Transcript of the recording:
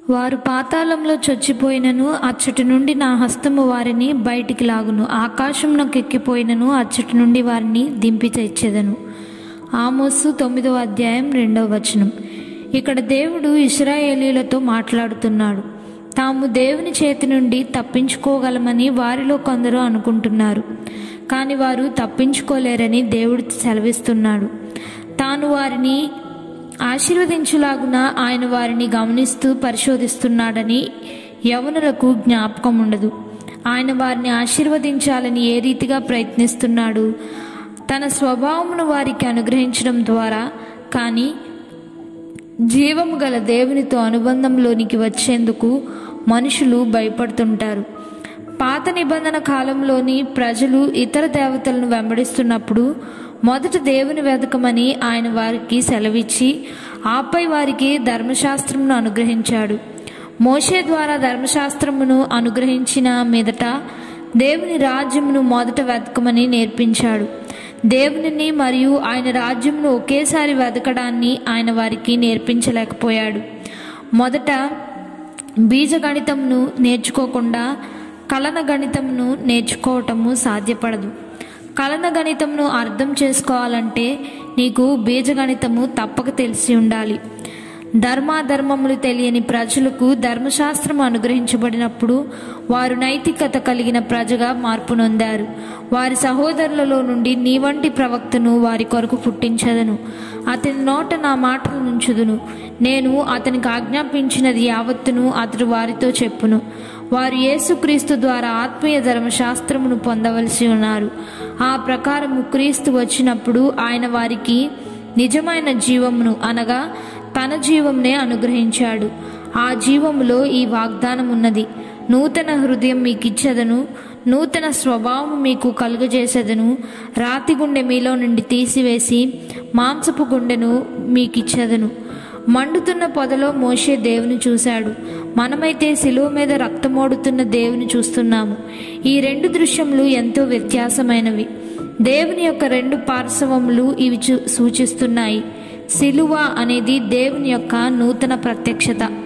వారు పాతాళంలో చొచ్చిపోయినను అచ్చటి నుండి నా హస్తము వారిని బయటికి లాగును ఆకాశంలోకి ఎక్కిపోయినను అచ్చటి నుండి వారిని దింపి తెచ్చేదను ఆమోసు తొమ్మిదవ అధ్యాయం రెండవ వచనం ఇక్కడ దేవుడు ఇస్రాయేలీలతో మాట్లాడుతున్నాడు తాము దేవుని చేతి నుండి తప్పించుకోగలమని వారిలో కొందరు అనుకుంటున్నారు కానీ వారు తప్పించుకోలేరని దేవుడు సెలవిస్తున్నాడు తాను వారిని ఆశీర్వదించులాగున ఆయన వారిని గమనిస్తూ పరిశోధిస్తున్నాడని యవనులకు జ్ఞాపకం ఉండదు ఆయన వారిని ఆశీర్వదించాలని ఏ రీతిగా ప్రయత్నిస్తున్నాడు తన స్వభావమును వారికి అనుగ్రహించడం ద్వారా కానీ జీవము గల దేవునితో అనుబంధంలోనికి వచ్చేందుకు మనుషులు భయపడుతుంటారు పాత నిబంధన కాలంలోని ప్రజలు ఇతర దేవతలను వెంబడిస్తున్నప్పుడు మొదట దేవుని వెతకమని ఆయన వారికి సెలవిచ్చి ఆపై వారికి ధర్మశాస్త్రమును అనుగ్రహించాడు మోషే ద్వారా ధర్మశాస్త్రమును అనుగ్రహించిన మీదట దేవుని రాజ్యమును మొదట వెతకమని నేర్పించాడు దేవునిని మరియు ఆయన రాజ్యమును ఒకేసారి వెతకడాన్ని ఆయన వారికి నేర్పించలేకపోయాడు మొదట బీజగణితంను నేర్చుకోకుండా కలన గణితంను నేర్చుకోవటము సాధ్యపడదు కలన గణితంను అర్థం చేసుకోవాలంటే నీకు బీజగణితము తప్పక తెలిసి ఉండాలి ధర్మాధర్మములు తెలియని ప్రజలకు ధర్మశాస్త్రం అనుగ్రహించబడినప్పుడు వారు నైతికత కలిగిన ప్రజగా మార్పు నొందారు వారి సహోదరులలో నుండి నీ వంటి ప్రవక్తను వారి కొరకు పుట్టించదను అతని నోట నా మాటలు నుంచుదును నేను అతనికి ఆజ్ఞాపించినది యావత్తును అతడు వారితో చెప్పును వారు యేసుక్రీస్తు ద్వారా ఆత్మీయ ధర్మశాస్త్రమును పొందవలసి ఉన్నారు ఆ ప్రకారము క్రీస్తు వచ్చినప్పుడు ఆయన వారికి నిజమైన జీవమును అనగా తన జీవంనే అనుగ్రహించాడు ఆ జీవములో ఈ వాగ్దానం ఉన్నది నూతన హృదయం మీకు ఇచ్చదను నూతన స్వభావం మీకు కలుగజేసేదను రాతి గుండె మీలో నుండి తీసివేసి మాంసపు గుండెను మీకు ఇచ్చేదను మండుతున్న పొదలో మోషే దేవుని చూశాడు మనమైతే శిలువ మీద రక్తమోడుతున్న దేవుని చూస్తున్నాము ఈ రెండు దృశ్యములు ఎంతో వ్యత్యాసమైనవి దేవుని యొక్క రెండు పార్శ్వములు ఇవి చూ- సూచిస్తున్నాయి శిలువ అనేది దేవుని యొక్క నూతన ప్రత్యక్షత